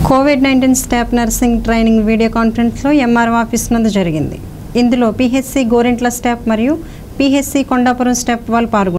Covid nineteen staff nursing training video కాన్ఫరెన్స్లో MRO office నందు జరిగింది ఇందులో పిహెచ్సి గోరింట్ల స్టాఫ్ మరియు పిహెచ్సి కొండాపురం స్టాఫ్ వాళ్ళు పాల్గొన్నారు